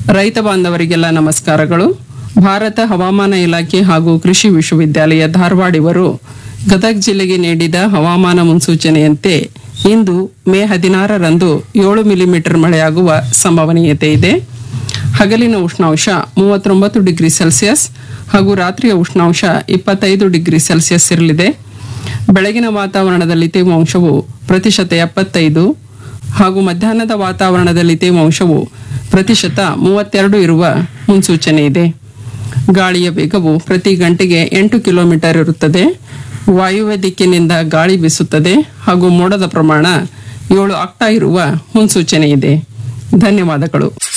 ರೈತ ಬಾಂಧವರಿಗೆಲ್ಲ ನಮಸ್ಕಾರಗಳು ಭಾರತ ಹವಾಮಾನ ಇಲಾಖೆ ಹಾಗೂ ಕೃಷಿ ವಿಶ್ವವಿದ್ಯಾಲಯ ಧಾರವಾಡ ಇವರು ಗದಗ ಜಿಲ್ಲೆಗೆ ನೀಡಿದ ಹವಾಮಾನ ಮುನ್ಸೂಚನೆಯಂತೆ ಇಂದು ಮೇ ಹದಿನಾರರಂದು ಏಳು ಮಿಲಿಮೀಟರ್ ಮಳೆಯಾಗುವ ಸಂಭವನೀಯತೆ ಇದೆ ಹಗಲಿನ ಉಷ್ಣಾಂಶ ಮೂವತ್ತೊಂಬತ್ತು ಡಿಗ್ರಿ ಸೆಲ್ಸಿಯಸ್ ಹಾಗೂ ರಾತ್ರಿಯ ಉಷ್ಣಾಂಶ ಇಪ್ಪತ್ತೈದು ಡಿಗ್ರಿ ಸೆಲ್ಸಿಯಸ್ ಇರಲಿದೆ ಬೆಳಗಿನ ವಾತಾವರಣದಲ್ಲಿ ತೇವಾಂಶವು ಪ್ರತಿಶತ ಎಪ್ಪತ್ತೈದು ಹಾಗೂ ಮಧ್ಯಾಹ್ನದ ವಾತಾವರಣದಲ್ಲಿ ತೇವಾಂಶವು ಪ್ರತಿಶತ ಮೂವತ್ತೆರಡು ಇರುವ ಮುನ್ಸೂಚನೆ ಇದೆ ಗಾಳಿಯ ವೇಗವು ಪ್ರತಿ ಗಂಟೆಗೆ ಎಂಟು ಕಿಲೋಮೀಟರ್ ಇರುತ್ತದೆ ವಾಯುವ್ಯ ದಿಕ್ಕಿನಿಂದ ಗಾಳಿ ಬೀಸುತ್ತದೆ ಹಾಗೂ ಮೋಡದ ಪ್ರಮಾಣ ಏಳು ಆಗ್ತಾ ಇರುವ ಮುನ್ಸೂಚನೆ ಇದೆ ಧನ್ಯವಾದಗಳು